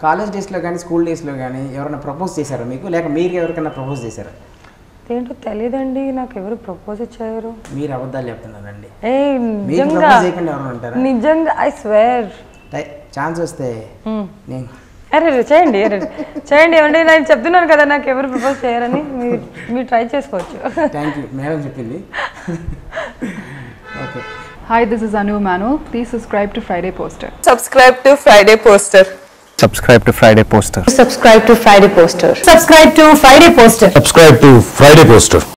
College డేస్లో కానీ school డేస్లో కానీ ఎవరైనా ప్రపోజ్ చేశారా మీకు లేక మీరు ఎవరికైనా ప్రపోజ్ చేశారా ఏంటో తెలియదండి నాకు ఎవరు ప్రపోజ్ ఇచ్చారు మీరు అబద్ధాలు చెప్తున్నారండి ఏ మీకు నిజంగా ప్రపోజ్ చేయకుండా ఎవరైనా ఉంటారా నిజంగా ఐ స్వేర్ ఛాన్స్ వస్తే నేను అరే రే, చేయండి అరే రే. చేయండి ఏమండి నేను చెప్తున్నాను కదా నాకు ఎవరు ప్రపోజ్ చేయరని మీరు మీరు ట్రై చేసుకోవచ్చు థ్యాంక్ యూ మేడం చెప్పింది okay Hi, this is Anu Manuel. Please subscribe to Friday Poster. subscribe to Friday Poster. subscribe to Friday Poster. subscribe to Friday Poster. Subscribe to Friday Poster. subscribe to Friday Poster.